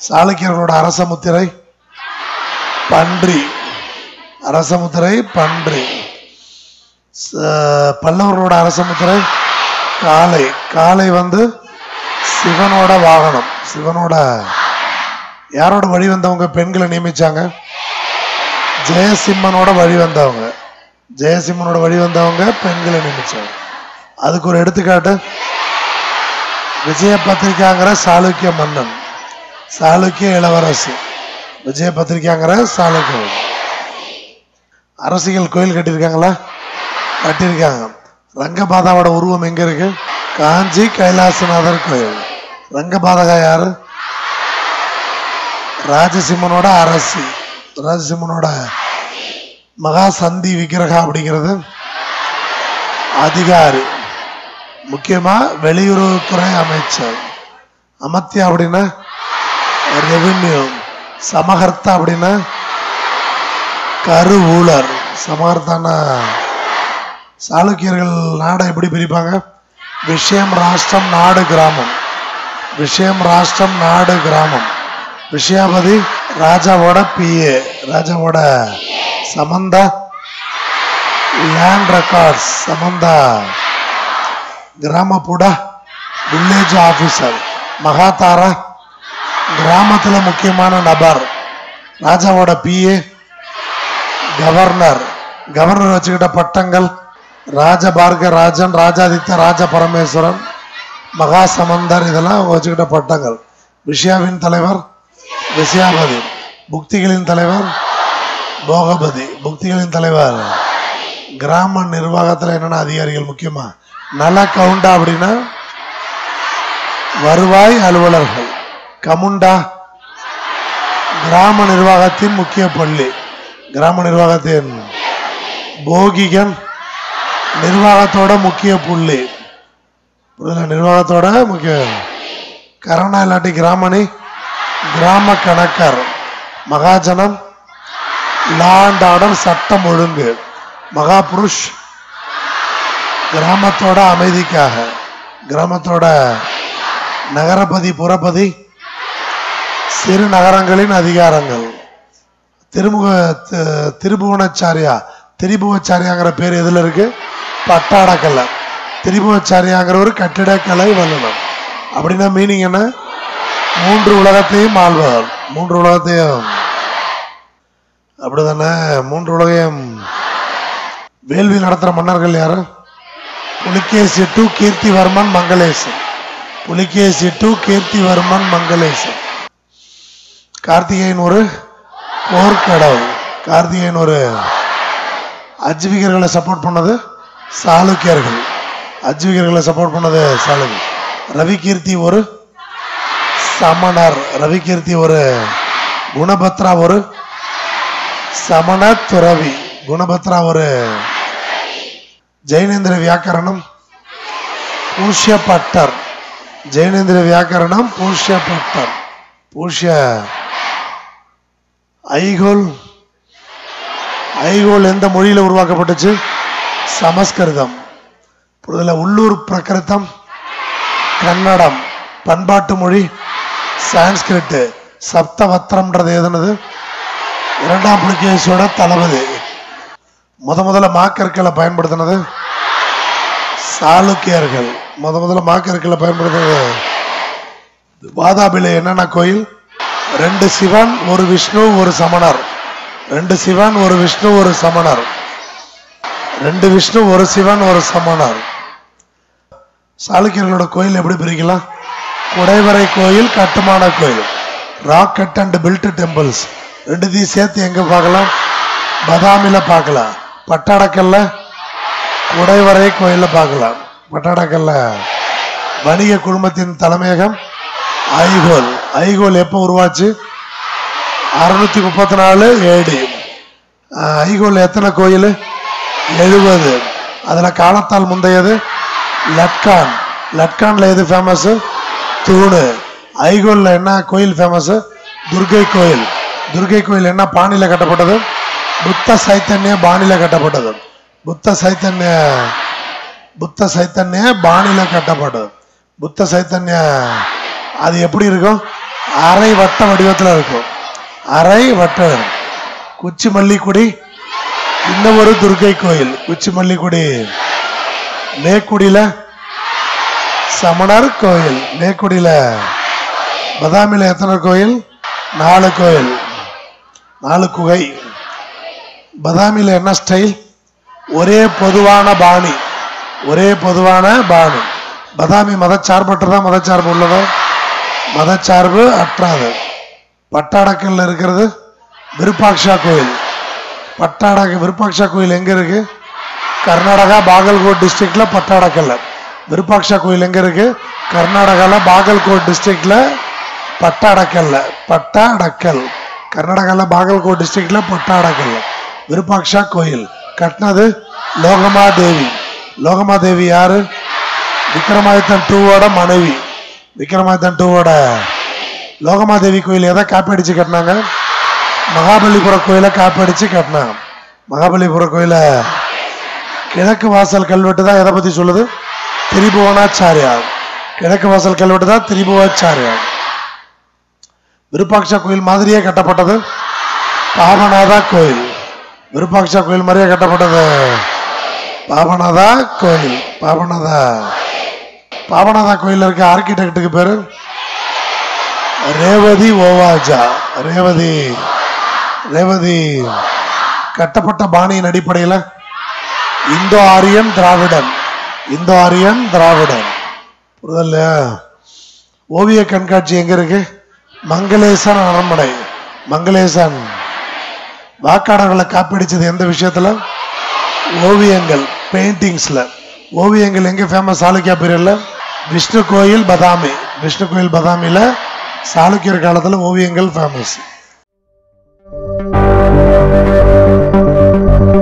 சாளுக்கியர்களோட அரச முத்திரை பன்றி அரச முத்திரை பன்றி ச- பல்லவர்களோட அரச முத்திரை காளை காளை வந்து சிவனோட வாகனம் சிவனோட யாரோட வழி வந்தவங்க பெண்களை நியமிச்சாங்க ஜெயசிம்மனோட வழி வந்தவங்க ஜெயசிம்மனோட வழி வந்தவங்க பெண்களை நியமிச்சாங்க அதுக்கு ஒரு எடுத்துக்காட்டு விஜய பத்திரிகாங்கிற சாளுக்கிய மன்னன் சாளுக்கிய இளவரசு விஜய பத்திரிகாங்கிற சாளுக்கிய மன்னன். அரசியல் கோயில் கட்டியிருக்காங்களா கட்டியிருக்காங்க ரங்கபாதாவோட உருவம் எங்க இருக்கு காஞ்சி கைலாசநாதர் கோயில் ரங்கபாதகா யாரு ராஜசிம்மனோட அரசி ராஜசிம்மனோட மகா சந்தி விக்கிரகா அப்படிங்கிறது அதிகாரி முக்கியமா வெளியுறவுத்துறை அமைச்சர் அமத்தியா அப்படின்னா ரெவென்யூ சமகர்த்தா அப்படின்னா கரு ஊழர் சமகர்த்தானா சாளுக்கியர்கள் நாடை எப்படி பிரிப்பாங்க விஷயம் ராஷ்டிரம் நாடு கிராமம் விஷயம் ராஷ்டிரம் நாடு கிராமம் விஷயாபதி ராஜாவோட பிஏ ராஜாவோட சமந்தா லேண்ட் ரெக்கார்ட்ஸ் சமந்தா கிராமப்புட வில்லேஜ் ஆபீசர் மகாதாரா கிராமத்துல முக்கியமான நபர் ராஜாவோட பிஏ கவர்னர் கவர்னர் வச்சுக்கிட்ட பட்டங்கள் ராஜபார்க ராஜன் ராஜாதித்த ராஜ பரமேஸ்வரன் மகா சமந்தர் இதெல்லாம் அவங்க வச்சுக்கிட்ட பட்டங்கள் விஷயாவின் தலைவர் விஷயாபதி புக்திகளின் தலைவர் போகபதி புக்திகளின் தலைவர் கிராம நிர்வாகத்துல என்னென்ன அதிகாரிகள் முக்கியமா நல கவுண்டா அப்படின்னா வருவாய் அலுவலர்கள் கமுண்டா கிராம நிர்வாகத்தின் முக்கிய பள்ளி கிராம நிர்வாகத்தின் போகிகன் நிர்வாகத்தோட முக்கிய புள்ளி புரியுதா? நிர்வாகத்தோட முக்கிய கரணா இல்லாட்டி கிராமணி கிராம கணக்கர் மகாஜனம் லா அண்ட் ஆர்டர் சட்டம் ஒழுங்கு மகாபுருஷ் கிராமத்தோட அமைதிக்காக கிராமத்தோட நகரபதி புறபதி சிறு நகரங்களின் அதிகாரங்கள் திருமுக தி- திரிபுவனச்சாரியா திரிபுவச்சாரியாங்கிற பேர் எதுல இருக்கு பட்டாடக்கல்ல திரிபுவச்சாரியாங்கிற ஒரு கட்டிடக்கலை வல்லுநர் அப்படின்னா மீனிங் என்ன மூன்று உலகத்தையும் ஆள்பவர் மூன்று உலகத்தையும் அப்படிதானே மூன்று உலகையும் வேள்வி நடத்துற மன்னர்கள் யாரு புலிகேசி டு கீர்த்திவர்மன் மங்களேசன் புலிகேசி டு கீர்த்திவர்மன் மங்களேசன் கார்த்திகேயன் ஒரு போர்க்கடவுள் கார்த்திகேயன் ஒரு அஜ்விகர்களை சப்போர்ட் பண்ணது சாளுக்கியர்கள் அஜ்விகர்களை சப்போர்ட் பண்ணது சாளுக்கியர் ரவி கீர்த்தி ஒரு சமணர் ரவி கீர்த்தி ஒரு குணபத்ரா ஒரு சமண துறவி குணபத்ரா ஒரு ஜெயனேந்திர வியாக்கரணம் பூஷ்ய பட்டர் ஜெயனேந்திர வியாக்கரணம் பூஷ்ய பட்டர் பூஷ்ய ஐகோல் ஐகோல் எந்த மொழியில உருவாக்கப்பட்டுச்சு சமஸ்கிருதம் புரிதல உள்ளூர் பிரகிருதம் கன்னடம் பண்பாட்டு மொழி சான்ஸ்கிரிட் சப்தவத்திரம்ன்றது எதுனது இரண்டாம் புலிகேசியோட தளபதி முத முதல்ல மாக்கற்களை பயன்படுத்தினது சாளுக்கியர்கள் முத முதல்ல மாக்கற்களை பயன்படுத்தினது வாதாபில என்னென்ன கோயில் ரெண்டு சிவன் ஒரு விஷ்ணு ஒரு சமணர் ரெண்டு சிவன் ஒரு விஷ்ணு ஒரு சமணர் ரெண்டு விஷ்ணு ஒரு சிவன் ஒரு சமணர் சாளுக்கியர்களோட கோயில் எப்படி பிரிக்கலாம் குடைவரை கோயில் கட்டுமான கோயில் ராக்கெட் அண்ட் பில்ட் டெம்பிள்ஸ் ரெண்டுத்தையும் சேர்த்து எங்க பார்க்கலாம் பதாமில பார்க்கலாம் பட்டாடக்கல்ல குடைவரை கோயில்ல பார்க்கலாம் பட்டாடக்கல்ல வணிக குழுமத்தின் தலைமையகம் ஐகோல் ஐகோல் எப்போ உருவாச்சு அறுநூத்தி முப்பத்தி நாலு ஏடி ஐகோல் எத்தனை கோயில் எழுபது அதுல காலத்தால் முந்தையது லட்கான் லட்கான்ல எது ஃபேமஸ் தூணு ஐகோல்ல என்ன கோயில் ஃபேமஸ் துர்கை கோயில் துர்கை கோயில் என்ன பாணியில கட்டப்பட்டது புத்த சைத்தன்ய பாணியில கட்டப்பட்டது புத்த சைத்தன்ய புத்த சைத்தன்ய பாணியில கட்டப்பட்டது புத்த சைத்தன்ய அது எப்படி இருக்கும் அரை வட்ட வடிவத்தில் இருக்கும் அரை வட்ட குச்சி மல்லிக்குடி இன்னும் ஒரு துர்க்கை கோயில் குச்சி மல்லிக்குடி மேக்குடியில சமணர் கோயில் மேக்குடியில பதாமில எத்தனை கோயில் நாலு கோயில் நாலு குகை பதாமில என்ன ஸ்டைல் ஒரே பொதுவான பாணி ஒரே பொதுவான பாணி பதாமி மதச்சார்பற்றதா மதச்சார்பு உள்ளதா மதச்சார்பு அற்றாது பட்டாடக்கல்ல இருக்கிறது விருப்பாக்ஷா கோயில் பட்டாடக விருப்பாக்ஷா கோயில் எங்க இருக்கு கர்நாடகா பாகல்கோட் டிஸ்ட்ரிக்ட்ல பட்டாடக்கல்ல விருப்பாக்ஷா கோயில் எங்க இருக்கு கர்நாடகால பாகல்கோட் டிஸ்ட்ரிக்ட்ல பட்டாடக்கல்ல பட்டாடக்கல் கர்நாடகால பாகல்கோட் டிஸ்ட்ரிக்ட்ல பட்டாடக்கல் விருப்பாக்ஷா கோயில் கட்டினது லோகமா தேவி லோகமா தேவி யாரு விக்ரமாதித்தன் டூவோட மனைவி விக்ரமாதித்தன் டூவோட லோகமாதேவி கோயில் எதை காப்பி அடிச்சு கட்டினாங்க மகாபலிபுர கோயிலை காப்பி அடிச்சு கட்டினாங்க மகாபலிபுர கோயிலை கிழக்கு வாசல் கல்வெட்டு தான் எதை பத்தி சொல்லுது திரிபுவனாச்சாரியா கிழக்கு வாசல் கல்வெட்டு தான் திரிபுவாச்சாரியா விருப்பாட்சா கோயில் மாதிரியே கட்டப்பட்டது பாபநாதா கோயில் விருப்பாட்சா கோயில் மாதிரியே கட்டப்பட்டது பாபநாதா கோயில் பாபநாதா பாபநாதா கோயில் இருக்க ஆர்கிடெக்டுக்கு பேரு ரேவதி ஓவாஜா ரேவதி ரேவதி கட்டப்பட்ட பாணியின் அடிப்படையில் இந்தோ ஆரியன் திராவிடன் இந்தோ ஆரியன் திராவிடன் புரிதல் இல்லையா ஓவிய கண்காட்சி எங்க இருக்கு மங்களேசன் அரண்மனை மங்களேசன் வாக்காளர்களை காப்பீடிச்சது எந்த விஷயத்துல ஓவியங்கள் பெயிண்டிங்ஸ்ல ஓவியங்கள் எங்க ஃபேமஸ் சாளுக்கியா பீரியட்ல விஷ்ணு கோயில் பதாமி விஷ்ணு கோயில் பதாமியில சாளுக்கியர் காலத்துல ஓவியங்கள் ஃபேமஸ்